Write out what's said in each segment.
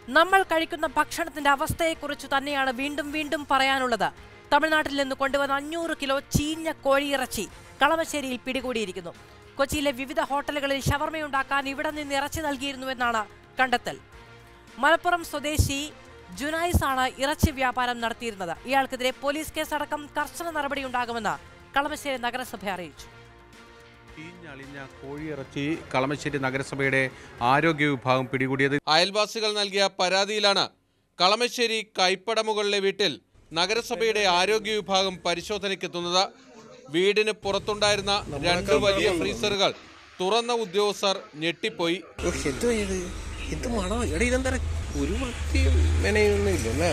നമ്മൾ കഴിക്കുന്ന ഭക്ഷണത്തിന്റെ അവസ്ഥയെക്കുറിച്ച് തന്നെയാണ് വീണ്ടും വീണ്ടും പറയാനുള്ളത് തമിഴ്നാട്ടിൽ നിന്ന് കൊണ്ടുവന്ന അഞ്ഞൂറ് കിലോ ചീഞ്ഞ കോഴിയിറച്ചി കളമശ്ശേരിയിൽ പിടികൂടിയിരിക്കുന്നു കൊച്ചിയിലെ വിവിധ ഹോട്ടലുകളിൽ ഷവർമയുണ്ടാക്കാൻ ഇവിടെ നിന്ന് ഇറച്ചി നൽകിയിരുന്നുവെന്നാണ് കണ്ടെത്തൽ മലപ്പുറം സ്വദേശി ജുനൈസ് ആണ് ഇറച്ചി വ്യാപാരം നടത്തിയിരുന്നത് ഇയാൾക്കെതിരെ പോലീസ് കേസടക്കം കർശന നടപടിയുണ്ടാകുമെന്ന് കളമശ്ശേരി നഗരസഭ അറിയിച്ചു ചീഞ്ഞളിഞ്ഞ കോഴിയിറച്ചി കളമശ്ശേരി നഗരസഭയുടെ ആരോഗ്യ വിഭാഗം പിടികൂടിയത് അയൽവാസികൾ നൽകിയ പരാതിയിലാണ് കളമശ്ശേരി കൈപ്പടമുകളിലെ വീട്ടിൽ നഗരസഭയുടെ ആരോഗ്യ വിഭാഗം പരിശോധനയ്ക്കെത്തുന്നത് വീടിന് പുറത്തുണ്ടായിരുന്ന രണ്ട് വലിയ ഫ്രീസറുകൾ തുറന്ന ഉദ്യോഗസ്ഥർ ഞെട്ടിപ്പോയി ഓ, എന്തോ ഇത് എന്ത് മണോ എടാ ഇതെന്താ ഒരു വൃത്തിയും മെനയൊന്നും ഇല്ലല്ലേ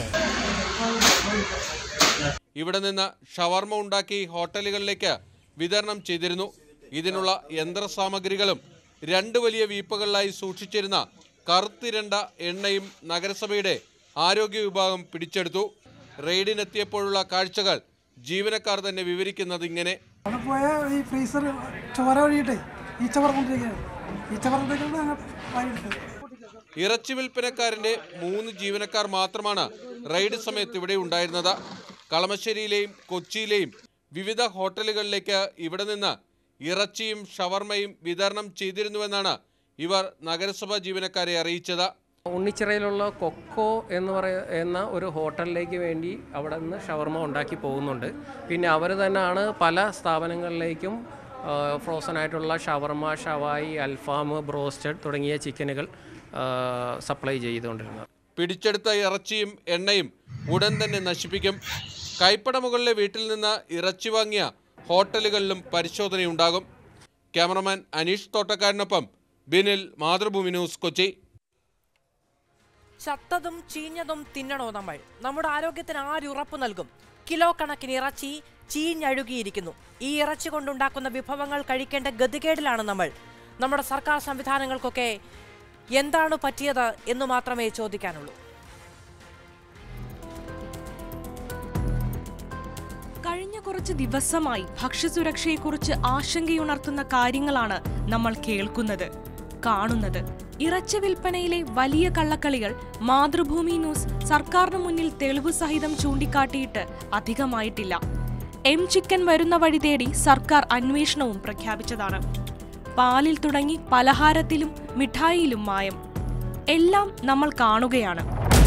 ഇവിടെ നിന്ന് ഷവർമ ഉണ്ടാക്കി ഹോട്ടലുകളിലേക്ക് വിതരണം ചെയ്തിരുന്നു ഇതിനുള്ള യന്ത്രസാമഗ്രികളും രണ്ട് വലിയ വീപ്പകളിലായി സൂക്ഷിച്ചിരുന്ന കറുത്തിരണ്ട എണ്ണയും നഗരസഭയുടെ ആരോഗ്യ വിഭാഗം പിടിച്ചെടുത്തു റെയ്ഡിനെത്തിയപ്പോഴുള്ള കാഴ്ചകൾ ജീവനക്കാർ തന്നെ വിവരിക്കുന്നത് ഇങ്ങനെ അവിടെ പോയ ഈ ഫ്രീസർ ചോര ഒഴിയിട്ടേ ഈച്ച പറക്കൊണ്ടിരിക്കുകയാണ് ഈച്ച പറക്കൊണ്ടിരിക്കുന്നത് ഞങ്ങൾ വാങ്ങിയെടുത്തത് ഇറച്ചി വിൽപ്പനക്കാരന്റെ മൂന്ന് ജീവനക്കാർ മാത്രമാണ് റെയ്ഡ് സമയത്ത് ഇവിടെ ഉണ്ടായിരുന്നത് കളമശ്ശേരിയിലെയും കൊച്ചിയിലെയും വിവിധ ഹോട്ടലുകളിലേക്ക് ഇവിടെ നിന്ന് ഇറച്ചിയും ഷവർമയും വിതരണം ചെയ്തിരുന്നുവെന്നാണ് ഇവർ നഗരസഭാ ജീവനക്കാരെ അറിയിച്ചത് ഉണ്ണിച്ചിറയിലുള്ള കൊക്കോ എന്ന് പറയുന്ന ഒരു ഹോട്ടലിലേക്ക് വേണ്ടി അവിടെ നിന്ന് ഷവർമ ഉണ്ടാക്കി പോകുന്നുണ്ട് പിന്നെ അവർ തന്നെയാണ് പല സ്ഥാപനങ്ങളിലേക്കും ഫ്രോസൺ ആയിട്ടുള്ള ഷവർമ ഷവായി അൽഫാം ബ്രോസ്റ്റഡ് തുടങ്ങിയ ചിക്കനുകൾ സപ്ലൈ ചെയ്തുകൊണ്ടിരുന്നത് പിടിച്ചെടുത്ത ഇറച്ചിയും എണ്ണയും ഉടൻ തന്നെ നശിപ്പിക്കും കൈപ്പടമുകളിലെ വീട്ടിൽ നിന്ന് ഇറച്ചി വാങ്ങിയ ഹോട്ടലുകളിലും പരിശോധനയുണ്ടാകും ക്യാമറമാൻ അനീഷ് തോട്ടക്കാരനൊപ്പം ബിനിൽ മാതൃഭൂമി ന്യൂസ് കൊച്ചി ചത്തതും ചീഞ്ഞതും തിന്നണോ നമ്മൾ നമ്മുടെ ആരോഗ്യത്തിന് ആര് ഉറപ്പു നൽകും കിലോ കണക്കിന് ഇറച്ചി ചീഞ്ഞഴുകിയിരിക്കുന്നു ഈ ഇറച്ചി കൊണ്ടുണ്ടാക്കുന്ന വിഭവങ്ങൾ കഴിക്കേണ്ട ഗതികേടിലാണ് നമ്മൾ നമ്മുടെ സർക്കാർ സംവിധാനങ്ങൾക്കൊക്കെ എന്താണ് പറ്റിയത് എന്ന് മാത്രമേ ചോദിക്കാനുള്ളൂ കഴിഞ്ഞ കുറച്ച് ദിവസമായി ഭക്ഷ്യസുരക്ഷയെക്കുറിച്ച് ആശങ്കയുണർത്തുന്ന കാര്യങ്ങളാണ് നമ്മൾ കേൾക്കുന്നത് കാണുന്നത് ഇറച്ചി വിൽപ്പനയിലെ വലിയ കള്ളക്കളികൾ മാതൃഭൂമി ന്യൂസ് സർക്കാരിന് മുന്നിൽ തെളിവ് സഹിതം ചൂണ്ടിക്കാട്ടിയിട്ട് അധികമായിട്ടില്ല എം ചിക്കൻ വരുന്ന വഴി തേടി സർക്കാർ അന്വേഷണവും പ്രഖ്യാപിച്ചതാണ് പാലിൽ തുടങ്ങി പലഹാരത്തിലും മിഠായിയിലും മായം എല്ലാം നമ്മൾ കാണുകയാണ്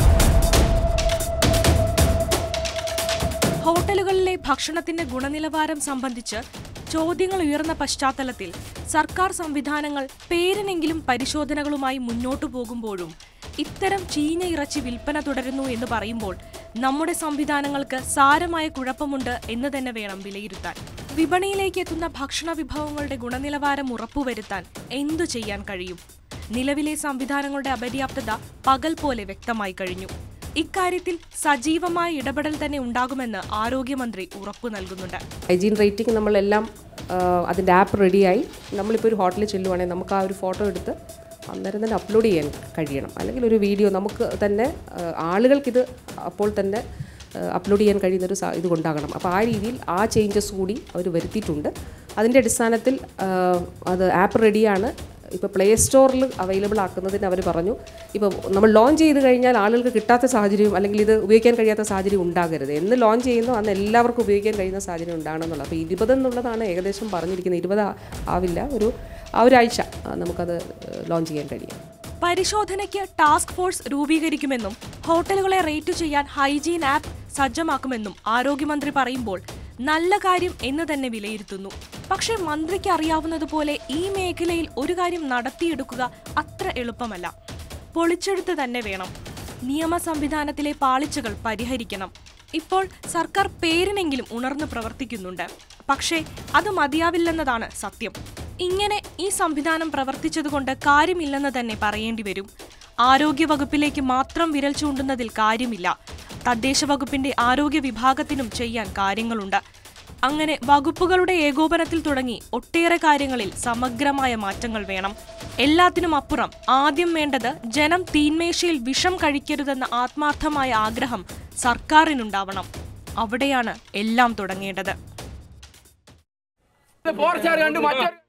ഹോട്ടലുകളിലെ ഭക്ഷണത്തിന്റെ ഗുണനിലവാരം സംബന്ധിച്ച് ചോദ്യങ്ങൾ ഉയർന്ന പശ്ചാത്തലത്തിൽ സർക്കാർ സംവിധാനങ്ങൾ പേരിനെങ്കിലും പരിശോധനകളുമായി മുന്നോട്ടു പോകുമ്പോഴും ഇത്തരം ചീഞ്ഞ ഇറച്ചി വിൽപ്പന തുടരുന്നു എന്ന് പറയുമ്പോൾ നമ്മുടെ സംവിധാനങ്ങൾക്ക് സാരമായ കുഴപ്പമുണ്ട് എന്ന് തന്നെ വേണം വിലയിരുത്താൻ വിപണിയിലേക്ക് എത്തുന്ന ഭക്ഷണ വിഭവങ്ങളുടെ ഗുണനിലവാരം ഉറപ്പുവരുത്താൻ എന്തു ചെയ്യാൻ കഴിയും നിലവിലെ സംവിധാനങ്ങളുടെ അപര്യാപ്തത പകൽ പോലെ വ്യക്തമായി കഴിഞ്ഞു ഇക്കാര്യത്തിൽ സജീവമായ ഇടപെടൽ തന്നെ ഉണ്ടാകുമെന്ന് ആരോഗ്യമന്ത്രി ഉറപ്പു നൽകുന്നുണ്ട് ഹൈജീൻ റേറ്റിംഗ് നമ്മളെല്ലാം അതിൻ്റെ ആപ്പ് റെഡിയായി നമ്മളിപ്പോൾ ഒരു ഹോട്ടലിൽ ചെല്ലുവാണെങ്കിൽ നമുക്ക് ആ ഒരു ഫോട്ടോ എടുത്ത് അന്നേരം തന്നെ അപ്ലോഡ് ചെയ്യാൻ കഴിയണം അല്ലെങ്കിൽ ഒരു വീഡിയോ നമുക്ക് തന്നെ ആ, ആളുകൾക്കിത് അപ്പോൾ തന്നെ അപ്ലോഡ് ചെയ്യാൻ കഴിയുന്നൊരു സാ- ഇത് കൊണ്ടാകണം അപ്പോൾ ആ രീതിയിൽ ആ ചേഞ്ചസ് കൂടി അവർ വരുത്തിയിട്ടുണ്ട് അതിൻ്റെ അടിസ്ഥാനത്തിൽ ആ, അത് ആപ്പ് റെഡിയാണ് ഇപ്പോൾ പ്ലേ സ്റ്റോറിൽ അവൈലബിൾ ആക്കുന്നതിന് അവർ പറഞ്ഞു ഇപ്പോൾ നമ്മൾ ലോഞ്ച് ചെയ്ത് കഴിഞ്ഞാൽ ആളുകൾക്ക് കിട്ടാത്ത സാഹചര്യം അല്ലെങ്കിൽ ഇത് ഉപയോഗിക്കാൻ കഴിയാത്ത സാഹചര്യം ഉണ്ടാകരുത് എന്ന് ലോഞ്ച് ചെയ്യുന്നു അന്ന് എല്ലാവർക്കും ഉപയോഗിക്കാൻ കഴിയുന്ന സാഹചര്യം ഉണ്ടാകണമെന്നുള്ളത് അപ്പോൾ ഇരുപത് എന്നുള്ളതാണ് ഏകദേശം പറഞ്ഞിരിക്കുന്നത് ഇരുപത് ആ- ആവില്ല ഒരു ആ ഒരാഴ്ച ആ, നമുക്കത് ലോഞ്ച് ചെയ്യാൻ കഴിയും പരിശോധനയ്ക്ക് ടാസ്ക് ഫോഴ്സ് രൂപീകരിക്കുമെന്നും ഹോട്ടലുകളെ റേറ്റ് ചെയ്യാൻ ഹൈജീൻ ആപ്പ് സജ്ജമാക്കുമെന്നും ആരോഗ്യമന്ത്രി പറയുമ്പോൾ നല്ല കാര്യം എന്ന് തന്നെ വിലയിരുത്തുന്നു പക്ഷേ മന്ത്രിക്ക് അറിയാവുന്നതുപോലെ ഈ മേഖലയിൽ ഒരു കാര്യം നടത്തിയെടുക്കുക അത്ര എളുപ്പമല്ല പൊളിച്ചെടുത്ത് തന്നെ വേണം നിയമ സംവിധാനത്തിലെ പാളിച്ചകൾ പരിഹരിക്കണം ഇപ്പോൾ സർക്കാർ പേരിനെങ്കിലും ഉണർന്നു പ്രവർത്തിക്കുന്നുണ്ട് പക്ഷേ അത് മതിയാവില്ലെന്നതാണ് സത്യം ഇങ്ങനെ ഈ സംവിധാനം പ്രവർത്തിച്ചതുകൊണ്ട് കാര്യമില്ലെന്ന് തന്നെ പറയേണ്ടി വരും ആരോഗ്യ വകുപ്പിലേക്ക് മാത്രം വിരൽ ചൂണ്ടുന്നതിൽ കാര്യമില്ല തദ്ദേശ വകുപ്പിന്റെ ആരോഗ്യ വിഭാഗത്തിനും ചെയ്യാൻ കാര്യങ്ങളുണ്ട് അങ്ങനെ വകുപ്പുകളുടെ ഏകോപനത്തിൽ തുടങ്ങി ഒട്ടേറെ കാര്യങ്ങളിൽ സമഗ്രമായ മാറ്റങ്ങൾ വേണം എല്ലാത്തിനും അപ്പുറം ആദ്യം വേണ്ടത് ജനം തീന്മേശയിൽ വിഷം കഴിക്കരുതെന്ന ആത്മാർത്ഥമായ ആഗ്രഹം സർക്കാരിനുണ്ടാവണം അവിടെയാണ് എല്ലാം തുടങ്ങേണ്ടത്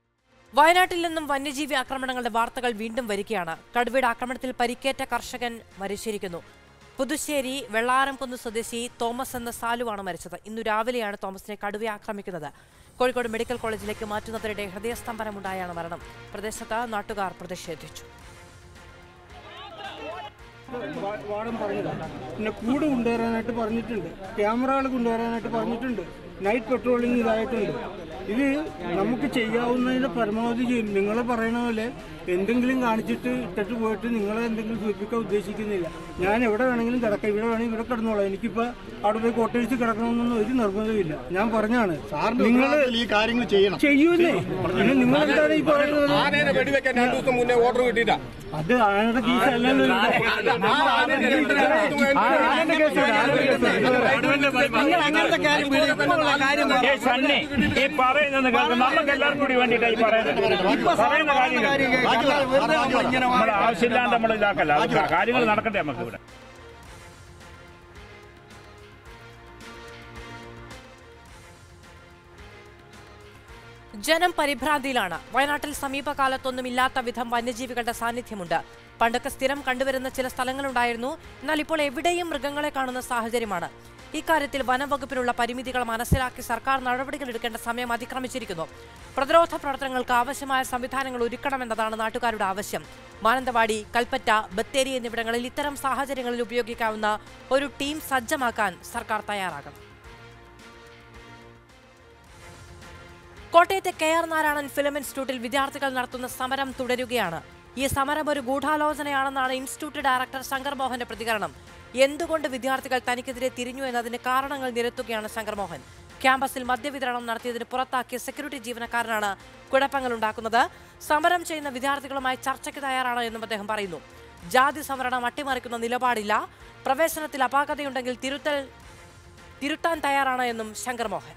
വയനാട്ടിൽ നിന്നും വന്യജീവി ആക്രമണങ്ങളുടെ വാർത്തകൾ വീണ്ടും വരികയാണ് കടുവയുടെ ആക്രമണത്തിൽ പരിക്കേറ്റ കർഷകൻ മരിച്ചിരിക്കുന്നു പുതുശ്ശേരി വെള്ളാരംകുന്ന് സ്വദേശി തോമസ് എന്ന സാലുവാണ് മരിച്ചത് ഇന്നു രാവിലെയാണ് തോമസിനെ കടുവ ആക്രമിക്കുന്നത് കോഴിക്കോട് മെഡിക്കൽ കോളേജിലേക്ക് മാറ്റുന്നതിനിടെ ഹൃദയസ്തംഭനമുണ്ടായാണ് മരണം പ്രദേശത്ത് നാട്ടുകാർ പ്രതിഷേധിച്ചു വാ- വാർഡൻ പറഞ്ഞതാണ് പിന്നെ കൂട് കൊണ്ടുവരാനായിട്ട് പറഞ്ഞിട്ടുണ്ട് ക്യാമറകൾ കൊണ്ടുവരാനായിട്ട് പറഞ്ഞിട്ടുണ്ട് നൈറ്റ് പെട്രോളിംഗ് ഇതായിട്ടുണ്ട് ഇത് നമുക്ക് ചെയ്യാവുന്നതിന്റെ പരമാവധി ചെയ്യും നിങ്ങൾ പറയണ പോലെ എന്തെങ്കിലും കാണിച്ചിട്ട് ഇട്ടിട്ട് പോയിട്ട് നിങ്ങളെ എന്തെങ്കിലും സൂചിപ്പിക്കാൻ ഉദ്ദേശിക്കുന്നില്ല ഞാൻ എവിടെ വേണമെങ്കിലും കിടക്കാം ഇവിടെ വേണമെങ്കിൽ ഇവിടെ കിടന്നോളാം എനിക്കിപ്പോ അവിടെ പോയി കോട്ടയിച്ച് കിടക്കണമെന്നൊന്നും ഒരു നിർബന്ധമില്ല ഞാൻ പറഞ്ഞാണ് നിങ്ങൾ ഈ കാര്യങ്ങൾ ചെയ്യണം ചെയ്യൂന്നേ പിന്നെ നിങ്ങൾ എന്താണ് ഈ പറയുന്നത് ആനേനെ വെടിവെക്കാൻ രണ്ടു ദിവസം മുന്നേ ഓർഡർ കിട്ടിയിട്ടാ അത് ആനയുടെ കേസ് അല്ലല്ലോ ഇത്. ആനയുടെ കേസ് അങ്ങനത്തെ കാര്യം വെളിയിലുള്ള കാര്യം ഏ സണ്ണി ഈ പറയുന്നത് കേൾക്ക് നമുക്ക് എല്ലാവർക്കും കൂടി വേണ്ടിയിട്ടാ ഈ പറയുന്നത് പറയുന്ന കാര്യങ്ങൾ നമ്മൾ ആവശ്യമില്ലാണ്ട് നമ്മൾ ഇതാക്കല്ല അത് കാര്യങ്ങൾ നടക്കട്ടെ നമുക്ക് ഇവിടെ ജനം പരിഭ്രാന്തിയിലാണ് വയനാട്ടിൽ സമീപകാലത്തൊന്നും ഇല്ലാത്ത വിധം വന്യജീവികളുടെ സാന്നിധ്യമുണ്ട് പണ്ടൊക്കെ സ്ഥിരം കണ്ടുവരുന്ന ചില സ്ഥലങ്ങളുണ്ടായിരുന്നു എന്നാൽ ഇപ്പോൾ എവിടെയും മൃഗങ്ങളെ കാണുന്ന സാഹചര്യമാണ് ഇക്കാര്യത്തിൽ വനംവകുപ്പിനുള്ള പരിമിതികൾ മനസ്സിലാക്കി സർക്കാർ നടപടികൾ എടുക്കേണ്ട സമയം അതിക്രമിച്ചിരിക്കുന്നു പ്രതിരോധ പ്രവർത്തനങ്ങൾക്ക് ആവശ്യമായ സംവിധാനങ്ങൾ ഒരുക്കണമെന്നതാണ് നാട്ടുകാരുടെ ആവശ്യം മാനന്തവാടി കൽപ്പറ്റ ബത്തേരി എന്നിവിടങ്ങളിൽ ഇത്തരം സാഹചര്യങ്ങളിൽ ഉപയോഗിക്കാവുന്ന ഒരു ടീം സജ്ജമാക്കാൻ സർക്കാർ തയ്യാറാകണം കോട്ടയത്തെ കെ ആർ നാരായണൻ ഫിലിം ഇൻസ്റ്റിറ്റ്യൂട്ടിൽ വിദ്യാർത്ഥികൾ നടത്തുന്ന സമരം തുടരുകയാണ് ഈ സമരം ഒരു ഗൂഢാലോചനയാണെന്നാണ് ഇൻസ്റ്റിറ്റ്യൂട്ട് ഡയറക്ടർ ശങ്കർ മോഹന്റെ പ്രതികരണം എന്തുകൊണ്ട് വിദ്യാർത്ഥികൾ തനിക്കെതിരെ തിരിഞ്ഞു എന്നതിന് കാരണങ്ങൾ നിരത്തുകയാണ് ശങ്കർ മോഹൻ ക്യാമ്പസിൽ മദ്യവിതരണം നടത്തിയതിന് പുറത്താക്കിയ സെക്യൂരിറ്റി ജീവനക്കാരനാണ് കുഴപ്പങ്ങൾ ഉണ്ടാക്കുന്നത് സമരം ചെയ്യുന്ന വിദ്യാർത്ഥികളുമായി ചർച്ചയ്ക്ക് തയ്യാറാണ് എന്നും അദ്ദേഹം പറയുന്നു ജാതി സംവരണം അട്ടിമറിക്കുന്ന നിലപാടില്ല പ്രവേശനത്തിൽ അപാകതയുണ്ടെങ്കിൽ തിരുത്തൽ തിരുത്താൻ തയ്യാറാണ് എന്നും ശങ്കർ മോഹൻ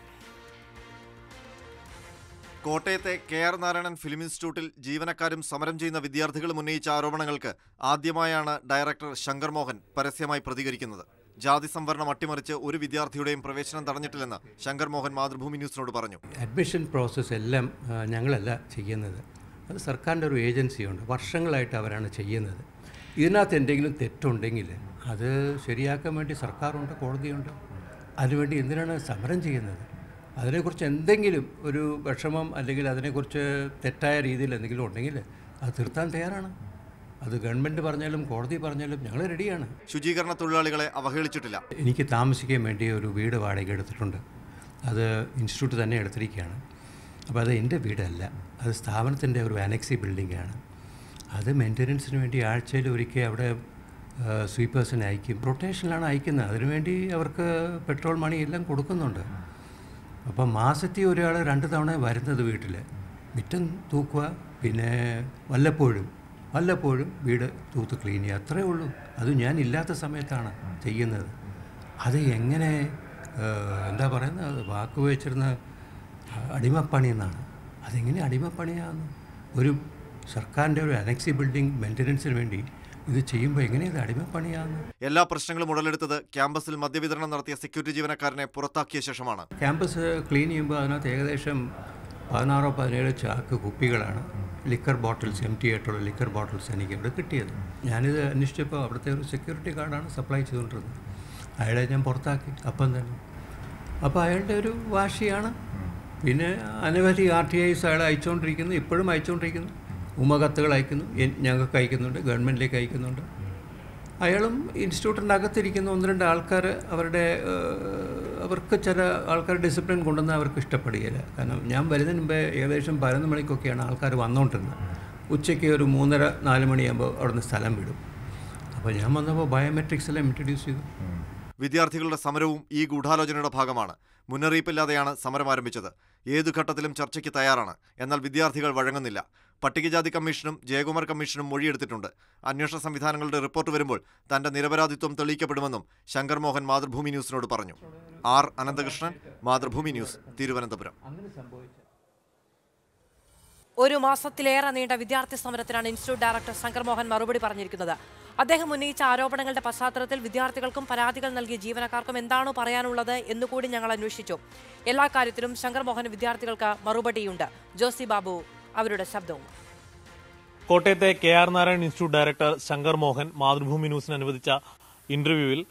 കോട്ടയത്തെ കെ ആർ നാരായണൻ ഫിലിം ഇൻസ്റ്റിറ്റ്യൂട്ടിൽ ജീവനക്കാരും സമരം ചെയ്യുന്ന വിദ്യാർത്ഥികളും ഉന്നയിച്ച ആരോപണങ്ങൾക്ക് ആദ്യമായാണ് ഡയറക്ടർ ശങ്കർ മോഹൻ പരസ്യമായി പ്രതികരിക്കുന്നത് ജാതി സംവരണം അട്ടിമറിച്ച് ഒരു വിദ്യാർത്ഥിയുടെയും പ്രവേശനം തടഞ്ഞിട്ടില്ലെന്ന് ശങ്കർ മോഹൻ മാതൃഭൂമി ന്യൂസിനോട് പറഞ്ഞു അഡ്മിഷൻ പ്രോസസ്സ് എല്ലാം ആ, ഞങ്ങളല്ല ചെയ്യുന്നത് അത് സർക്കാരിൻ്റെ ഒരു ഏജൻസിയുണ്ട് വർഷങ്ങളായിട്ട് അവരാണ് ചെയ്യുന്നത് ഇതിനകത്ത് എന്തെങ്കിലും തെറ്റുണ്ടെങ്കിൽ അത് ശരിയാക്കാൻ വേണ്ടി സർക്കാരുണ്ട് കോടതിയുണ്ട് അതിനുവേണ്ടി എന്തിനാണ് സമരം ചെയ്യുന്നത് അതിനെക്കുറിച്ച് എന്തെങ്കിലും ഒരു വിഷമം അല്ലെങ്കിൽ അതിനെക്കുറിച്ച് തെറ്റായ രീതിയിൽ എന്തെങ്കിലും ഉണ്ടെങ്കിൽ അത് തിരുത്താൻ തയ്യാറാണ് അത് ഗവൺമെൻറ് പറഞ്ഞാലും കോടതി പറഞ്ഞാലും ഞങ്ങൾ റെഡിയാണ് ശുചീകരണ തൊഴിലാളികളെ അവഹേളിച്ചിട്ടില്ല എനിക്ക് താമസിക്കാൻ വേണ്ടി ഒരു വീട് വാടക എടുത്തിട്ടുണ്ട് അത് ഇൻസ്റ്റിറ്റ്യൂട്ട് തന്നെ എടുത്തിരിക്കുകയാണ് അപ്പോൾ അത് എൻ്റെ വീടല്ല അത് സ്ഥാപനത്തിൻ്റെ ഒരു അനക്സി ബിൽഡിംഗാണ് അത് മെയിൻ്റനൻസിന് വേണ്ടി ആഴ്ചയിൽ ഒരിക്കൽ അവിടെ സ്വീപ്പേഴ്സിനെ അയക്കും റൊട്ടേഷനിലാണ് അയക്കുന്നത് അതിനുവേണ്ടി അവർക്ക് പെട്രോൾ മണി എല്ലാം കൊടുക്കുന്നുണ്ട് അപ്പം മാസത്തിൽ ഒരാൾ രണ്ട് തവണ വരുന്നത് വീട്ടിൽ മിറ്റം തൂക്കുക പിന്നെ വല്ലപ്പോഴും വല്ലപ്പോഴും വീട് തൂത്ത് ക്ലീൻ ചെയ്യുക അത്രേ ഉള്ളൂ അത് ഞാൻ ഇല്ലാത്ത സമയത്താണ് ചെയ്യുന്നത് അത് എങ്ങനെ ഏഹ്, എന്താ പറയുന്നത് അത് വാക്ക് വെച്ചിരുന്ന അടിമപ്പണി എന്നാണ് അതെങ്ങനെ അടിമപ്പണിയാന്ന് ഒരു സർക്കാരിൻ്റെ ഒരു അനക്സി ബിൽഡിംഗ് മെയിൻ്റനൻസിന് വേണ്ടി ഇത് ചെയ്യുമ്പോൾ എങ്ങനെയത് അടിമപ്പണിയാന്ന് എല്ലാ പ്രശ്നങ്ങളും ഉടലെടുത്തത് ക്യാമ്പസിൽ മദ്യവിതരണം നടത്തിയ സെക്യൂരിറ്റി ജീവനക്കാരനെ പുറത്താക്കിയ ശേഷമാണ് ക്യാമ്പസ് ക്ലീൻ ചെയ്യുമ്പോൾ അതിനകത്ത് ഏകദേശം പതിനാറോ പതിനേഴ് ചാക്ക് കുപ്പികളാണ് ലിക്കർ ബോട്ടിൽസ് എം ടി ആയിട്ടുള്ള ലിക്കർ ബോട്ടിൽസ് എനിക്ക് ഇവിടെ കിട്ടിയത് ഞാനിത് അന്വേഷിച്ചപ്പോൾ അവിടുത്തെ ഒരു സെക്യൂരിറ്റി ഗാർഡാണ് സപ്ലൈ ചെയ്തുകൊണ്ടിരുന്നത് അയാളെ ഞാൻ പുറത്താക്കി അപ്പം തന്നെ അപ്പോൾ അയാളുടെ ഒരു വാശിയാണ് പിന്നെ അനവധി ആർ ടി ഐസ് അയാൾ അയച്ചുകൊണ്ടിരിക്കുന്നു ഇപ്പോഴും അയച്ചുകൊണ്ടിരിക്കുന്നു ഉമകത്തുകൾ അയക്കുന്നു എൻ- ഞങ്ങൾക്ക് അയക്കുന്നുണ്ട് ഗവൺമെൻറ്റിലേക്ക് അയക്കുന്നുണ്ട് അയാളും ഇൻസ്റ്റിറ്റ്യൂട്ടിൻ്റെ അകത്തിരിക്കുന്ന ഒന്ന് രണ്ട് ആൾക്കാർ അവരുടെ ഏഹ്, അവർക്ക് ചില ആൾക്കാർ ഡിസിപ്ലിൻ കൊണ്ടുവന്ന് അവർക്ക് ഇഷ്ടപ്പെടുകയില്ല കാരണം ഞാൻ വരുന്നതിന് മുമ്പേ ഏകദേശം പതിനൊന്ന് മണിക്കൊക്കെയാണ് ആൾക്കാർ വന്നുകൊണ്ടിരുന്നത് ഉച്ചയ്ക്ക് ഒരു മൂന്നര നാല് മണിയാകുമ്പോൾ അവിടുന്ന് സ്ഥലം വിടും അപ്പോൾ ഞാൻ വന്നപ്പോൾ ബയോമെട്രിക്സ് എല്ലാം ഇൻട്രൊഡ്യൂസ് ചെയ്തു വിദ്യാർത്ഥികളുടെ സമരവും ഈ ഗൂഢാലോചനയുടെ ഭാഗമാണ് മുന്നറിയിപ്പില്ലാതെയാണ് സമരം ആരംഭിച്ചത് ഏതു ഘട്ടത്തിലും ചർച്ചയ്ക്ക് തയ്യാറാണ് എന്നാൽ വിദ്യാർത്ഥികൾ വഴങ്ങുന്നില്ല പട്ടികജാതി കമ്മീഷനും ജയകുമാർ കമ്മീഷനും മൊഴിയെടുത്തിട്ടുണ്ട് അന്വേഷണ സംവിധാനങ്ങളുടെ റിപ്പോർട്ട് വരുമ്പോൾ തന്റെ നിരപരാധിത്വം തെളിയിക്കപ്പെടുമെന്നും ശങ്കർ മോഹൻ മാതൃഭൂമി ന്യൂസിനോട് പറഞ്ഞു ആർ അനന്തകൃഷ്ണൻ മാതൃഭൂമി ന്യൂസ് തിരുവനന്തപുരം ഒരു മാസത്തിലേറെ നീണ്ട വിദ്യാർത്ഥി സമരത്തിനാണ് ഇൻസ്റ്റിറ്റ്യൂട്ട് ഡയറക്ടർ ശങ്കർ മോഹൻ മറുപടി പറഞ്ഞിരിക്കുന്നത് അദ്ദേഹം ഉന്നയിച്ച ആരോപണങ്ങളുടെ പശ്ചാത്തലത്തിൽ വിദ്യാർത്ഥികൾക്കും പരാതികൾ നൽകിയ ജീവനക്കാർക്കും എന്താണോ പറയാനുള്ളത് എന്നുകൂടി ഞങ്ങൾ അന്വേഷിച്ചു എല്ലാ കാര്യത്തിലും ശങ്കർ മോഹൻ വിദ്യാർത്ഥികൾക്ക് മറുപടിയുണ്ട് ജോസി ബാബു അവരുടെ ശബ്ദവും കോട്ടയത്തെ K R Narayan institute director Shankar Mohan Mathrubhumi ന്യൂസിന് അനുവദിച്ച ഇന്റർവ്യൂവിൽ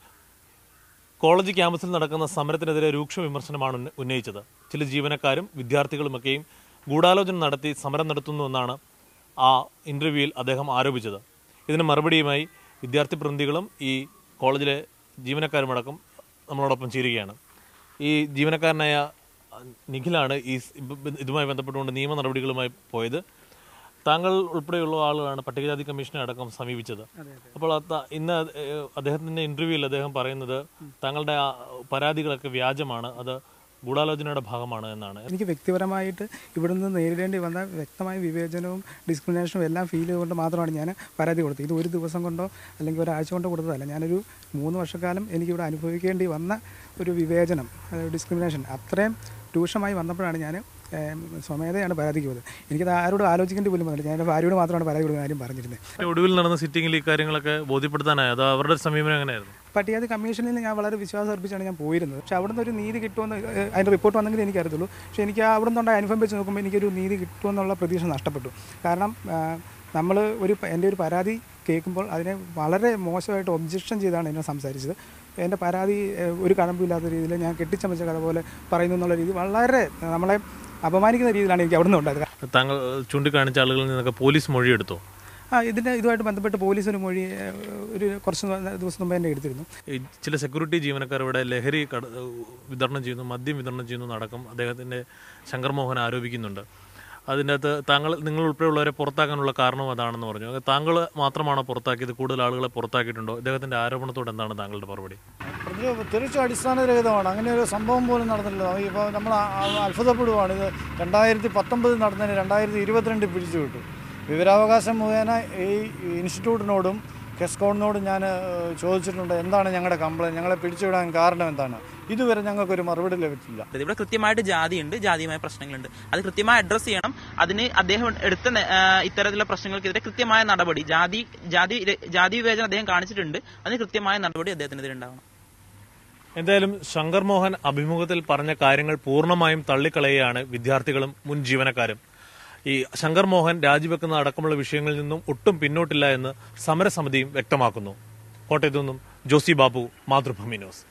കോളേജ് ക്യാമ്പസിൽ നടക്കുന്ന സമരത്തിനെതിരെ രൂക്ഷ വിമർശനമാണ് ഉന്ന- ഉന്നയിച്ചത് ചില ജീവനക്കാരും വിദ്യാർത്ഥികളുമൊക്കെയും ഗൂഢാലോചന നടത്തി സമരം നടത്തുന്നുവെന്നാണ് ആ ഇന്റർവ്യൂവിൽ അദ്ദേഹം ആരോപിച്ചത് ഇതിന് മറുപടിയുമായി വിദ്യാർത്ഥി പ്രതിനിധികളും ഈ കോളേജിലെ ജീവനക്കാരുമടക്കം നമ്മളോടൊപ്പം ചേരുകയാണ് ഈ ജീവനക്കാരനായ നിഖിലാണ് ഈ സ് ഇബ് ഇതുമായി ബന്ധപ്പെട്ടുകൊണ്ട് നിയമ നടപടികളുമായി പോയത് താങ്കൾ ഉൾപ്പെടെയുള്ള ആളുകളാണ് പട്ടികജാതി കമ്മീഷനെ അടക്കം സമീപിച്ചത് അപ്പോൾ അത് ഇന്ന് അത് ഏഹ് അദ്ദേഹത്തിന്റെ ഇന്റർവ്യൂവിൽ അദ്ദേഹം പറയുന്നത് താങ്കളുടെ ആ പരാതികളൊക്കെ വ്യാജമാണ് അത് ഗൂഢാലോചനയുടെ ഭാഗമാണ് എന്നാണ് എനിക്ക് വ്യക്തിപരമായിട്ട് ഇവിടുന്ന് നേരിടേണ്ടി വന്ന വ്യക്തമായ വിവേചനവും ഡിസ്ക്രിമിനേഷനും എല്ലാം ഫീൽ ചെയ്തുകൊണ്ട് മാത്രമാണ് ഞാൻ പരാതി കൊടുത്തത് ഇത് ഒരു ദിവസം കൊണ്ടോ അല്ലെങ്കിൽ ഒരാഴ്ച കൊണ്ടോ കൊടുത്തതല്ല ഞാനൊരു മൂന്ന് വർഷക്കാലം എനിക്കിവിടെ അനുഭവിക്കേണ്ടി വന്ന ഒരു വിവേചനം ഡിസ്ക്രിമിനേഷൻ അത്രയും രൂക്ഷമായി വന്നപ്പോഴാണ് ഞാൻ സ്വമേധയാണ് പരാതിക്ക് പോയത് എനിക്കത് ആരോടും ആലോചിക്കേണ്ടി പോലും വന്നില്ല ഞാൻ എൻ്റെ ഭാര്യയോട് മാത്രമാണ് പരാതി കൊടുക്കുന്ന കാര്യം പറഞ്ഞിരുന്നത് ഒടുവിൽ നടന്ന സിറ്റിംഗിൽ ഈ കാര്യങ്ങളൊക്കെ ബോധ്യപ്പെടുത്താനായോ അതോ അവരുടെ ഒരു സമീപനം എങ്ങനെയായിരുന്നു പട്ടികജാതി കമ്മീഷനിൽ ഞാൻ വളരെ വിശ്വാസം അർപ്പിച്ചാണ് ഞാൻ പോയിരുന്നത് പക്ഷേ അവിടുന്ന് ഒരു നീതി കിട്ടുമെന്ന് ഏഹ്, അതിൻ്റെ റിപ്പോർട്ട് വന്നെങ്കിൽ എനിക്കറിയത്തുള്ളൂ പക്ഷേ എനിക്ക് ആ അവിടെ നിന്നുണ്ടായ അനുഭവം വെച്ച് നോക്കുമ്പോൾ എനിക്കൊരു നീതി കിട്ടുമെന്നുള്ള പ്രതീക്ഷ നഷ്ടപ്പെട്ടു കാരണം നമ്മൾ ഒരു പ- എൻ്റെ ഒരു പരാതി കേൾക്കുമ്പോൾ അതിനെ വളരെ മോശമായിട്ട് ഒബ്ജക്ഷൻ ചെയ്താണ് എന്നെ സംസാരിച്ചത് എൻ്റെ പരാതി ഏഹ്, ഒരു കഴമ്പില്ലാത്ത രീതിയിൽ ഞാൻ കെട്ടിച്ചമച്ച കഥ പോലെ പറയുന്നു എന്നുള്ള രീതി വളരെ നമ്മളെ അപമാനിക്കുന്ന രീതിയിലാണ് എനിക്ക് അവിടെ നിന്ന് ഉണ്ടായത് താങ്കൾ ചൂണ്ടിക്കാണിച്ച ആളുകളിൽ നിന്നൊക്കെ പോലീസ് മൊഴിയെടുത്തോ ആ ഇതിൻ്റെ ഇതുമായിട്ട് ബന്ധപ്പെട്ട് പോലീസ് ഒരു മൊഴി ഏഹ്, ഒരു കുറച്ച് ദിവസം മുമ്പ് എന്നെ എടുത്തിരുന്നു ഈ ചില സെക്യൂരിറ്റി ജീവനക്കാർ ഇവിടെ ലഹരി കട വിതരണം ചെയ്യുന്നു മദ്യം വിതരണം ചെയ്യുന്നു അടക്കം അദ്ദേഹത്തിന്റെ ശങ്കർ മോഹൻ ആരോപിക്കുന്നുണ്ട് അതിൻ്റെ അകത്ത് താങ്കൾ നിങ്ങൾ ഉൾപ്പെടെയുള്ളവരെ പുറത്താക്കാനുള്ള കാരണം അതാണെന്ന് പറഞ്ഞു അത് താങ്കൾ മാത്രമാണോ പുറത്താക്കിയത് കൂടുതൽ ആളുകളെ പുറത്താക്കിയിട്ടുണ്ടോ ഇദ്ദേഹത്തിന്റെ ആരോപണത്തോട് എന്താണ് താങ്കളുടെ മറുപടി ഇത് തീർച്ചയായും അടിസ്ഥാനരഹിതമാണ് അങ്ങനെ ഒരു സംഭവം പോലും നടന്നില്ല ഇപ്പോൾ നമ്മൾ ആ- ആ- അത്ഭുതപ്പെടുവാണ് ഇത് രണ്ടായിരത്തി പത്തൊമ്പതിൽ നടന്നതിന് രണ്ടായിരത്തി ഇരുപത്തിരണ്ടിൽ പിടിച്ചു വിട്ടു വിവരാവകാശം മുഖേന ഈ ഇൻസ്റ്റിറ്റ്യൂട്ടിനോടും കെസ്കോണിനോടും ഞാൻ ഏഹ്, ചോദിച്ചിട്ടുണ്ട് എന്താണ് ഞങ്ങളുടെ കംപ്ലയിൻറ്റ് ഞങ്ങളെ പിടിച്ചുവിടാൻ കാരണം എന്താണ് ഇതുവരെ ഞങ്ങൾക്കൊരു മറുപടി ലഭിച്ചില്ല ഇവിടെ കൃത്യമായിട്ട് ജാതിയുണ്ട് ജാതിയുമായ പ്രശ്നങ്ങളുണ്ട് അത് കൃത്യമായി അഡ്രസ്സ് ചെയ്യണം അതിന് അദ്ദേഹം എടുത്ത നെ- ആ, ഇത്തരത്തിലുള്ള പ്രശ്നങ്ങൾക്കെതിരെ കൃത്യമായ നടപടി ജാതി ജാതി ജാതി വിവേചനം അദ്ദേഹം കാണിച്ചിട്ടുണ്ട് അതിന് കൃത്യമായ നടപടി അദ്ദേഹത്തിനെതിരെ ഉണ്ടാവണം എന്തായാലും ശങ്കർ മോഹൻ അഭിമുഖത്തിൽ പറഞ്ഞ കാര്യങ്ങൾ പൂർണ്ണമായും തള്ളിക്കളയുകയാണ് വിദ്യാർത്ഥികളും മുൻ ജീവനക്കാരും ഈ ശങ്കർ മോഹൻ രാജിവെക്കുന്ന അടക്കമുള്ള വിഷയങ്ങളിൽ നിന്നും ഒട്ടും പിന്നോട്ടില്ല എന്ന് സമരസമിതിയും വ്യക്തമാക്കുന്നു കോട്ടയത്തു നിന്നും ജോസി ബാബു മാതൃഭൂമി ന്യൂസ്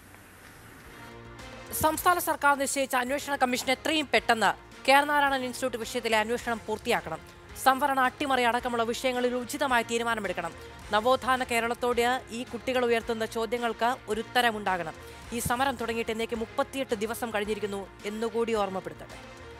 സംസ്ഥാന സർക്കാർ നിശ്ചയിച്ച അന്വേഷണ കമ്മീഷൻ എത്രയും പെട്ടെന്ന് കെ ആർ നാരായണൻ ഇൻസ്റ്റിറ്റ്യൂട്ട് വിഷയത്തിലെ അന്വേഷണം പൂർത്തിയാക്കണം സംവരണ അട്ടിമറി അടക്കമുള്ള വിഷയങ്ങളിൽ ഉചിതമായ തീരുമാനമെടുക്കണം നവോത്ഥാന കേരളത്തോട് ഈ കുട്ടികൾ ഉയർത്തുന്ന ചോദ്യങ്ങൾക്ക് ഒരു ഉത്തരമുണ്ടാകണം ഈ സമരം തുടങ്ങിയിട്ട് എന്നേക്ക് മുപ്പത്തിയെട്ട് ദിവസം കഴിഞ്ഞിരിക്കുന്നു എന്നുകൂടി ഓർമ്മപ്പെടുത്തട്ടെ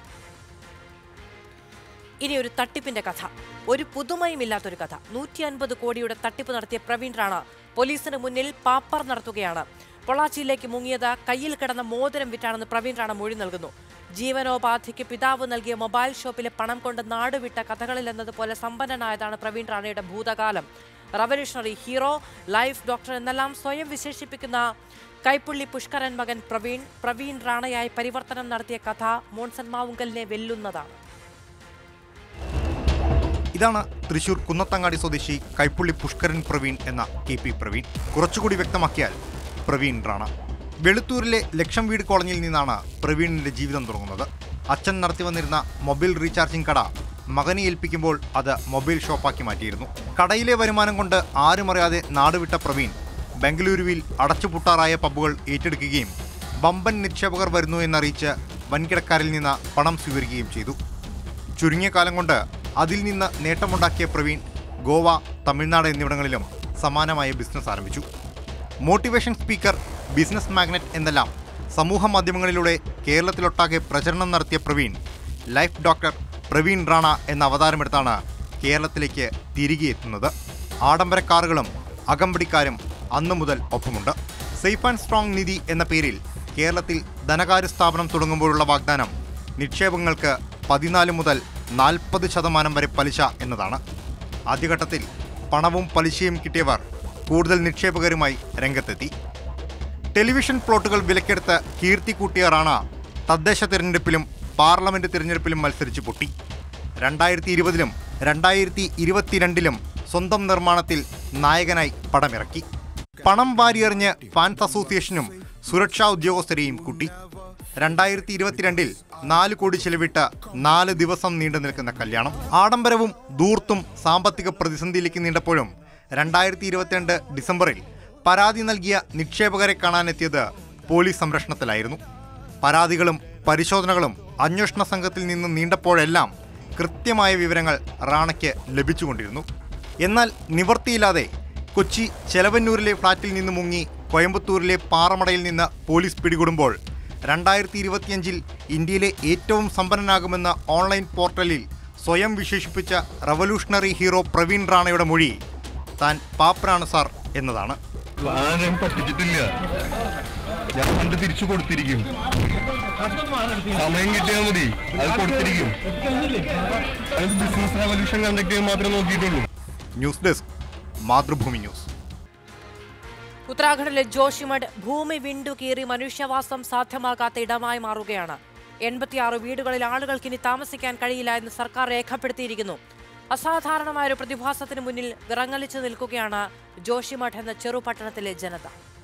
ഇനി ഒരു തട്ടിപ്പിന്റെ കഥ ഒരു പുതുമയുമില്ലാത്തൊരു കഥ നൂറ്റി അൻപത് കോടിയുടെ തട്ടിപ്പ് നടത്തിയ പ്രവീൺ റാണ പോലീസിന് മുന്നിൽ പാപ്പർ നടത്തുകയാണ് പൊള്ളാച്ചിയിലേക്ക് മുങ്ങിയത് കയ്യിൽ കിടന്ന മോതിരം വിറ്റാണെന്ന് പ്രവീൺ റാണ മൊഴി നൽകുന്നു ജീവനോപാധിക്ക് പിതാവ് നൽകിയ മൊബൈൽ ഷോപ്പിലെ പണം കൊണ്ട് നാടുവിട്ട കഥകളിൽ എന്നതുപോലെ സമ്പന്നനായതാണ് പ്രവീൺ റാണയുടെ ഭൂതകാലം റവല്യൂഷണറി ഹീറോ ലൈഫ് ഡോക്ടർ എന്നെല്ലാം സ്വയം വിശേഷിപ്പിക്കുന്ന കൈപ്പുള്ളി പുഷ്കരൻ മകൻ പ്രവീൺ പ്രവീൺ റാണയായി പരിവർത്തനം നടത്തിയ കഥ മോൺസൺ മാവുങ്കലിനെ വെല്ലുന്നതാണ് ഇതാണ് തൃശൂർ കുന്നത്തങ്ങാടി സ്വദേശി കൈപ്പുള്ളി പുഷ്കരൻ പ്രവീൺ എന്ന കെ പി പ്രവീൺ കുറച്ചുകൂടി വ്യക്തമാക്കിയാൽ പ്രവീൺ റാണ വെളുത്തൂരിലെ ലക്ഷം വീട് കോളനിയിൽ നിന്നാണ് പ്രവീണിന്റെ ജീവിതം തുടങ്ങുന്നത് അച്ഛൻ നടത്തി വന്നിരുന്ന മൊബൈൽ റീചാർജിംഗ് കട മകനെ ഏൽപ്പിക്കുമ്പോൾ അത് മൊബൈൽ ഷോപ്പാക്കി മാറ്റിയിരുന്നു കടയിലെ വരുമാനം കൊണ്ട് ആരുമറിയാതെ നാടുവിട്ട പ്രവീൺ ബംഗളൂരുവിൽ അടച്ചുപൂട്ടാറായ പബ്ബുകൾ ഏറ്റെടുക്കുകയും ബമ്പൻ നിക്ഷേപകർ വരുന്നു എന്നറിയിച്ച് വൻകിടക്കാരിൽ നിന്ന് പണം സ്വീകരിക്കുകയും ചെയ്തു ചുരുങ്ങിയ കാലം കൊണ്ട് അതിൽ നിന്ന് നേട്ടമുണ്ടാക്കിയ പ്രവീൺ ഗോവ തമിഴ്നാട് എന്നിവിടങ്ങളിലും സമാനമായ ബിസിനസ് ആരംഭിച്ചു മോട്ടിവേഷൻ സ്പീക്കർ ബിസിനസ് മാഗ്നറ്റ് എന്നെല്ലാം സമൂഹ മാധ്യമങ്ങളിലൂടെ കേരളത്തിലൊട്ടാകെ പ്രചരണം നടത്തിയ പ്രവീൺ ലൈഫ് ഡോക്ടർ പ്രവീൺ റാണ എന്ന അവതാരമെടുത്താണ് കേരളത്തിലേക്ക് തിരികെ എത്തുന്നത് ആഡംബര കാറുകളും അകമ്പടിക്കാരും അന്നു മുതൽ ഒപ്പമുണ്ട് സേഫ് ആൻഡ് സ്ട്രോങ് നിധി എന്ന പേരിൽ കേരളത്തിൽ ധനകാര്യ സ്ഥാപനം തുടങ്ങുമ്പോഴുള്ള വാഗ്ദാനം നിക്ഷേപങ്ങൾക്ക് പതിനാല് മുതൽ നാൽപ്പത് ശതമാനം വരെ പലിശ എന്നതാണ് ആദ്യഘട്ടത്തിൽ പണവും പലിശയും കിട്ടിയവർ കൂടുതൽ നിക്ഷേപകരുമായി രംഗത്തെത്തി ടെലിവിഷൻ പ്ലോട്ടുകൾ വിലക്കെടുത്ത് കീർത്തി കൂട്ടിയ റാണ തദ്ദേശ തിരഞ്ഞെടുപ്പിലും പാർലമെന്റ് തിരഞ്ഞെടുപ്പിലും മത്സരിച്ച് പൊട്ടി രണ്ടായിരത്തി ഇരുപതിലും രണ്ടായിരത്തി ഇരുപത്തിരണ്ടിലും സ്വന്തം നിർമ്മാണത്തിൽ നായകനായി പടമിറക്കി പണം വാരിയെറിഞ്ഞ് ഫാൻസ് അസോസിയേഷനും സുരക്ഷാ ഉദ്യോഗസ്ഥരെയും കൂട്ടി രണ്ടായിരത്തി ഇരുപത്തിരണ്ടിൽ നാല് കോടി ചെലവിട്ട് നാല് ദിവസം നീണ്ടു നിൽക്കുന്ന കല്യാണം ആഡംബരവും ദൂർത്തും സാമ്പത്തിക പ്രതിസന്ധിയിലേക്ക് നീണ്ടപ്പോഴും രണ്ടായിരത്തി ഇരുപത്തിരണ്ട് ഡിസംബറിൽ പരാതി നൽകിയ നിക്ഷേപകരെ കാണാനെത്തിയത് പോലീസ് സംരക്ഷണത്തിലായിരുന്നു പരാതികളും പരിശോധനകളും അന്വേഷണ സംഘത്തിൽ നിന്ന് നീണ്ടപ്പോഴെല്ലാം കൃത്യമായ വിവരങ്ങൾ റാണയ്ക്ക് ലഭിച്ചുകൊണ്ടിരുന്നു എന്നാൽ നിവർത്തിയില്ലാതെ കൊച്ചി ചെലവന്നൂരിലെ ഫ്ളാറ്റിൽ നിന്ന് മുങ്ങി കോയമ്പത്തൂരിലെ പാറമടയിൽ നിന്ന് പോലീസ് പിടികൂടുമ്പോൾ രണ്ടായിരത്തി ഇരുപത്തിയഞ്ചിൽ ഇന്ത്യയിലെ ഏറ്റവും സമ്പന്നനാകുമെന്ന ഓൺലൈൻ പോർട്ടലിൽ സ്വയം വിശേഷിപ്പിച്ച റവല്യൂഷണറി ഹീറോ പ്രവീൺ റാണയുടെ മൊഴി താൻ പാപ്പരാണ് സാർ എന്നതാണ് ആരെയും പറ്റിച്ചിട്ടില്ല ഞാൻ ഫണ്ട് തിരിച്ചു കൊടുത്തിരിക്കും സമയം കിട്ടിയാൽ മതി അത് കൊടുത്തിരിക്കും അത് ബിസിനസ് റവല്യൂഷൻ കണ്ടക്ട് ചെയ്യാൻ മാത്രമേ നോക്കിയിട്ടുള്ളൂ ന്യൂസ് ഡെസ്ക് മാതൃഭൂമി ന്യൂസ് ഉത്തരാഖണ്ഡിലെ ജോഷിമഠ് ഭൂമി വിണ്ടു കീറി മനുഷ്യവാസം സാധ്യമാകാത്ത ഇടമായി മാറുകയാണ് എൺപത്തിയാറ് വീടുകളിൽ ആളുകൾക്ക് ഇനി താമസിക്കാൻ കഴിയില്ല എന്ന് സർക്കാർ രേഖപ്പെടുത്തിയിരിക്കുന്നു അസാധാരണമായ ഒരു പ്രതിഭാസത്തിന് മുന്നിൽ വിറങ്ങലിച്ചു നിൽക്കുകയാണ് ജോഷിമഠ് എന്ന ചെറുപട്ടണത്തിലെ ജനത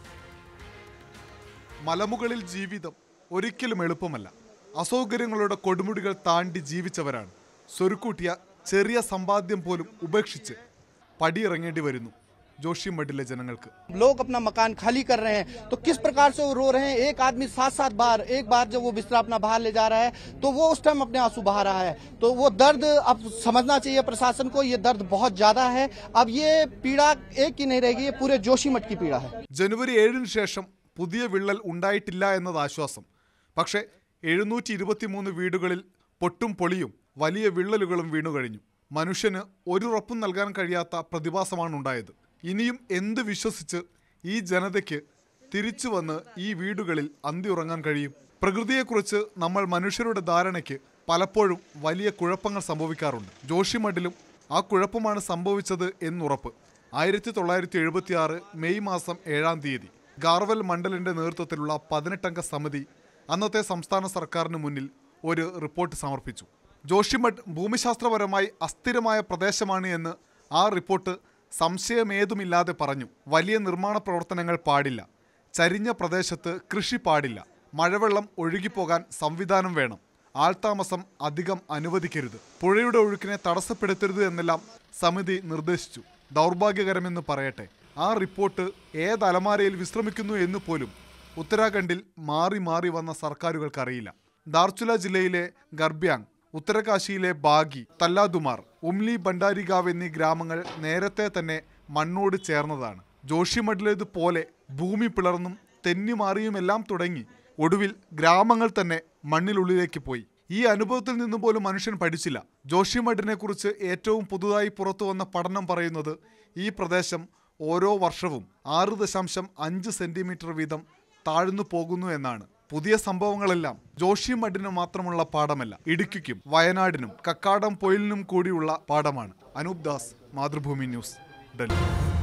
മലമുകളിൽ ജീവിതം ഒരിക്കലും എളുപ്പമല്ല അസൗകര്യങ്ങളുടെ കൊടുമുടികൾ താണ്ടി ജീവിച്ചവരാണ് സ്വരുക്കൂട്ടിയ ചെറിയ സമ്പാദ്യം പോലും ഉപേക്ഷിച്ച് പടിയിറങ്ങേണ്ടി വരുന്നു ജോഷിമഠിലെ ജനങ്ങൾക്ക് लोग अपना मकान खाली कर रहे हैं तो किस प्रकार से वो रो रहे हैं एक आदमी सात सात बार एक बार जब वो बिस्तरा अपना बाहर ले जा रहा है तो वो उस टाइम अपने आंसू बहा रहा है तो वो दर्द अब समझना चाहिए प्रशासन को ये दर्द बहुत ज्यादा है अब ये पीड़ा एक की नहीं रहेगी ये पूरे जोशीमठ की पीड़ा है ജനുവരി ഏഴിന് ശേഷം പുതിയ വിള്ളൽ ഉണ്ടായിട്ടില്ല എന്നത് ആശ്വാസം പക്ഷേ എഴുന്നൂറ്റി ഇരുപത്തിമൂന്ന് വീടുകളിൽ പൊട്ടും പൊളിയും വലിയ വിള്ളലുകളും വീണുകഴിഞ്ഞു മനുഷ്യന് ഒരു ഉറപ്പും നൽകാൻ കഴിയാത്ത പ്രതിഭാസമാണ് ഉണ്ടായത് ഇനിയും എന്ത് വിശ്വസിച്ച് ഈ ജനതയ്ക്ക് തിരിച്ചു വന്ന് ഈ വീടുകളിൽ അന്തി ഉറങ്ങാൻ കഴിയും പ്രകൃതിയെക്കുറിച്ച് നമ്മൾ മനുഷ്യരുടെ ധാരണയ്ക്ക് പലപ്പോഴും വലിയ കുഴപ്പങ്ങൾ സംഭവിക്കാറുണ്ട് ജോഷിമഠിലും ആ കുഴപ്പമാണ് സംഭവിച്ചത് എന്നുറപ്പ് ആയിരത്തി തൊള്ളായിരത്തി എഴുപത്തി ആറ് മെയ് മാസം ഏഴാം തീയതി ഗാർവൽ മണ്ഡലിന്റെ നേതൃത്വത്തിലുള്ള പതിനെട്ടംഗ സമിതി അന്നത്തെ സംസ്ഥാന സർക്കാരിന് മുന്നിൽ ഒരു റിപ്പോർട്ട് സമർപ്പിച്ചു ജോഷിമഠ് ഭൂമിശാസ്ത്രപരമായി അസ്ഥിരമായ പ്രദേശമാണ് എന്ന് ആ റിപ്പോർട്ട് സംശയമേതുമില്ലാതെ പറഞ്ഞു വലിയ നിർമ്മാണ പ്രവർത്തനങ്ങൾ പാടില്ല ചരിഞ്ഞ പ്രദേശത്ത് കൃഷി പാടില്ല മഴവെള്ളം ഒഴുകിപ്പോകാൻ സംവിധാനം വേണം ആൾതാമസം അധികം അനുവദിക്കരുത് പുഴയുടെ ഒഴുക്കിനെ തടസ്സപ്പെടുത്തരുത് എന്നെല്ലാം സമിതി നിർദ്ദേശിച്ചു ദൗർഭാഗ്യകരമെന്ന് പറയട്ടെ ആ റിപ്പോർട്ട് ഏത് അലമാരയിൽ വിശ്രമിക്കുന്നു എന്ന് പോലും ഉത്തരാഖണ്ഡിൽ മാറി മാറി വന്ന സർക്കാരുകൾക്കറിയില്ല ദാർച്ചുല ജില്ലയിലെ ഗർബ്യാങ് ഉത്തരകാശിയിലെ ബാഗി തല്ലാദുമാർ ഉംലി ഭണ്ഡാരിഗാവ് എന്നീ ഗ്രാമങ്ങൾ നേരത്തെ തന്നെ മണ്ണോട് ചേർന്നതാണ് ജോഷിമഠിലേതുപോലെ ഭൂമി പിളർന്നും തെന്നിമാറിയുമെല്ലാം തുടങ്ങി ഒടുവിൽ ഗ്രാമങ്ങൾ തന്നെ മണ്ണിനുള്ളിലേക്ക് പോയി ഈ അനുഭവത്തിൽ നിന്ന് പോലും മനുഷ്യൻ പഠിച്ചില്ല ജോഷിമഠിനെ കുറിച്ച് ഏറ്റവും പുതുതായി പുറത്തു വന്ന പഠനം പറയുന്നത് ഈ പ്രദേശം ഓരോ വർഷവും ആറ് ദശാംശം അഞ്ച് സെന്റിമീറ്റർ വീതം താഴ്ന്നു പോകുന്നു എന്നാണ് പുതിയ സംഭവങ്ങളെല്ലാം ജോഷിമഠിന് മാത്രമുള്ള പാഠമല്ല ഇടുക്കിക്കും വയനാടിനും കക്കാടം പൊയിലിനും കൂടിയുള്ള പാഠമാണ് Anoop Das Mathrubhumi news Delhi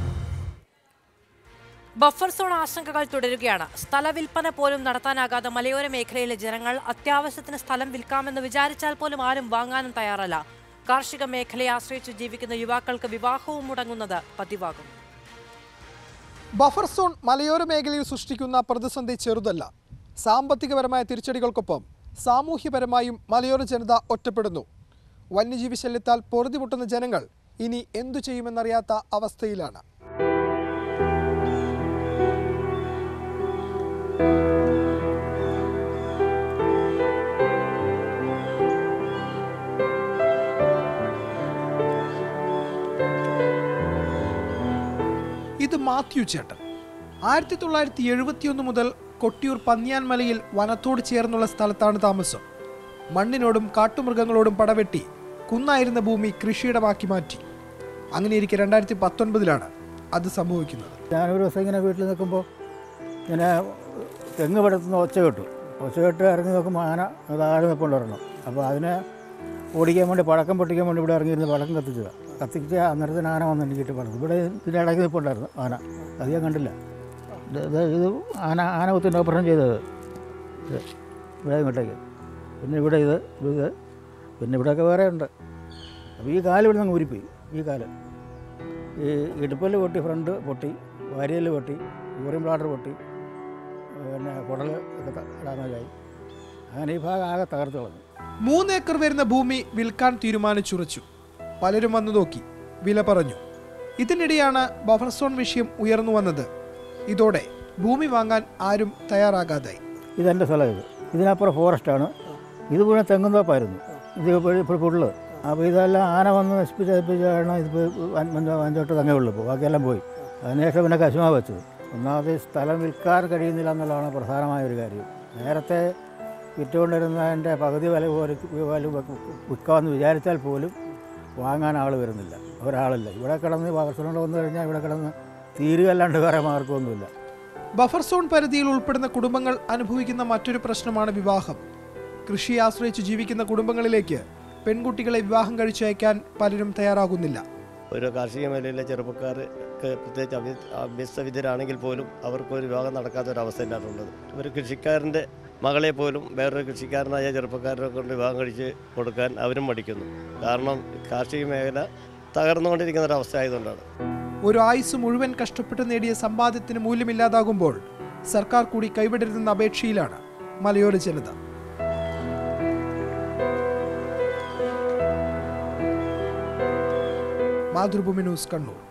buffer zone ആശങ്കകൾ തുടരുകയാണ് സ്ഥലവിൽപ്പന പോലും നടത്താനാകാതെ മലയോര മേഖലയിലെ ജനങ്ങൾ അത്യാവശ്യത്തിന് സ്ഥലം വിൽക്കാമെന്ന് വിചാരിച്ചാൽ പോലും ആരും വാങ്ങാനും തയ്യാറല്ല കാർഷിക മേഖലയെ ആശ്രയിച്ച് ജീവിക്കുന്ന യുവാക്കൾക്ക് വിവാഹവും മുടങ്ങുന്നത് പതിവാകും ബഫർ സോൺ മലയോര മേഖലയിൽ സൃഷ്ടിക്കുന്ന പ്രതിസന്ധി ചെറുതല്ല സാമ്പത്തികപരമായ തിരിച്ചടികൾക്കൊപ്പം സാമൂഹ്യപരമായും മലയോര ജനത ഒറ്റപ്പെടുന്നു വന്യജീവി ശല്യത്താൽ പൊറുതിമുട്ടുന്ന ജനങ്ങൾ ഇനി എന്തു ചെയ്യുമെന്നറിയാത്ത അവസ്ഥയിലാണ് ഇത് മാത്യു ചേട്ടൻ ആയിരത്തി തൊള്ളായിരത്തി എഴുപത്തിയൊന്ന് മുതൽ കൊട്ടിയൂർ പന്നിയാൻമലയിൽ വനത്തോട് ചേർന്നുള്ള സ്ഥലത്താണ് താമസം മണ്ണിനോടും കാട്ടുമൃഗങ്ങളോടും പടവെട്ടി കുന്നായിരുന്ന ഭൂമി കൃഷിയിടമാക്കി മാറ്റി അങ്ങനെയിരിക്കെ രണ്ടായിരത്തി പത്തൊൻപതിലാണ് അത് സംഭവിക്കുന്നത് ഞാനൊരു ദിവസം ഇങ്ങനെ വീട്ടിൽ നിൽക്കുമ്പോൾ ഇങ്ങനെ തെങ്ങ് പടത്തുനിന്ന് ഒച്ച കേട്ടു ഒച്ച കേട്ട് ഇറങ്ങി നോക്കുമ്പോൾ ആന താഴെ നിൽപ്പുണ്ട് ഒരെണ്ണം അപ്പോൾ അതിനെ ഓടിക്കാൻ വേണ്ടി പടക്കം പൊട്ടിക്കാൻ വേണ്ടി ഇവിടെ ഇറങ്ങിയിരുന്ന് പടക്കം കത്തിച്ചതാണ് കത്തിച്ച് അന്നേരത്തിന് ആന വന്ന് എനിക്കിട്ട് പടക്കും ഇവിടെ ഇതിൻ്റെ ഇടയ്ക്ക് നിൽപ്പുണ്ടായിരുന്നു ആന അത് ഞാൻ കണ്ടില്ല ഇത് ഇത് ഇത് ആന ആന കുത്തിൻ്റെ ഓപ്പറേഷൻ ചെയ്തത് ഇത് ഇവിടെ ഇങ്ങോട്ടേക്ക് പിന്നെ ഇവിടെ ഇത് ഇത് പിന്നെ ഇവിടെയൊക്കെ വേറെ ഉണ്ട് അപ്പോൾ ഈ കാല് ഇവിടെ നിന്ന് ഊരിപ്പോയി ഈ കാല് ഈ ഇടുപ്പല് പൊട്ടി ഫ്രണ്ട് പൊട്ടി വാരിയല് പൊട്ടി യൂറിൻ ബ്ലാഡർ പൊട്ടി പിന്നെ കുടൽ ഒക്കെ ഡാമേജായി അങ്ങനെ ഈ ഭാഗം ആകെ തകർത്ത് കളഞ്ഞു മൂന്ന് ഏക്കർ വരുന്ന ഭൂമി വിൽക്കാൻ തീരുമാനിച്ചുറച്ചു പലരും വന്നു നോക്കി വില പറഞ്ഞു ഇതിനിടെയാണ് ബഫർ സോൺ വിഷയം ഉയർന്നു വന്നത് ഇതോടെ ഭൂമി വാങ്ങാൻ ആരും തയ്യാറാകാതായി ഇതെൻ്റെ സ്ഥലം ഇത് ഇതിനപ്പുറം ഫോറസ്റ്റാണ് ഇത് മുഴുവൻ തെങ്ങും തോപ്പായിരുന്നു ഇത് ഇപ്പോൾ ഇപ്പോൾ ഫുള്ള് അപ്പോൾ ഇതെല്ലാം ആന വന്ന് നശിപ്പിച്ച് നശിപ്പിച്ചാണ് ഇതിപ്പോൾ അഞ്ചോട്ട് തങ്ങേ ഉള്ളൂ ഇപ്പോൾ ബാക്കിയെല്ലാം പോയി അതിനുശേഷം പിന്നെ കശുമ വെച്ചത് ഒന്നാമത് ഈ സ്ഥലം വിൽക്കാൻ കഴിയുന്നില്ല എന്നുള്ളതാണ് പ്രധാനമായ ഒരു കാര്യം നേരത്തെ വിറ്റുകൊണ്ടിരുന്നതിൻ്റെ പകുതി വില പോലും വില വിൽക്കാമെന്ന് വിചാരിച്ചാൽ പോലും വാങ്ങാൻ ആൾ വരുന്നില്ല ഒരാളില്ല ഇവിടെ കിടന്ന് പകർച്ചനോട് വന്നു കഴിഞ്ഞാൽ ഇവിടെ കിടന്ന് തീരുകയല്ലാണ്ട് വേറെ മാർഗമൊന്നുമില്ല ബഫർ സോൺ പരിധിയിൽ ഉൾപ്പെടുന്ന കുടുംബങ്ങൾ അനുഭവിക്കുന്ന മറ്റൊരു പ്രശ്നമാണ് വിവാഹം കൃഷിയെ ആശ്രയിച്ച് ജീവിക്കുന്ന കുടുംബങ്ങളിലേക്ക് പെൺകുട്ടികളെ വിവാഹം കഴിച്ചയക്കാൻ പലരും തയ്യാറാകുന്നില്ല ഒരു കാർഷിക മേഖലയിലെ ചെറുപ്പക്കാർക്ക് പ്രത്യേകിച്ച് അഭ്യ അഭ്യസ്തവിദ്യരാണെങ്കിൽ പോലും അവർക്ക് ഒരു വിവാഹം നടക്കാത്ത ഒരു അവസ്ഥയിലാണുള്ളത് ഒരു കൃഷിക്കാരൻ്റെ മകളെ പോലും വേറൊരു കൃഷിക്കാരനായ ചെറുപ്പക്കാരനെ കൊണ്ട് വിവാഹം കഴിച്ച് കൊടുക്കാൻ അവരും മടിക്കുന്നു കാരണം കാർഷിക മേഖല തകർന്നുകൊണ്ടിരിക്കുന്ന ഒരു അവസ്ഥ ആയതുകൊണ്ടാണ് ഒരു ആയുസ് മുഴുവൻ കഷ്ടപ്പെട്ട് നേടിയ സമ്പാദ്യത്തിന് മൂല്യമില്ലാതാകുമ്പോൾ സർക്കാർ കൂടി കൈവിടരുതെന്ന അപേക്ഷയിലാണ് മലയോര ജനത മാതൃഭൂമി ന്യൂസ് കണ്ണൂർ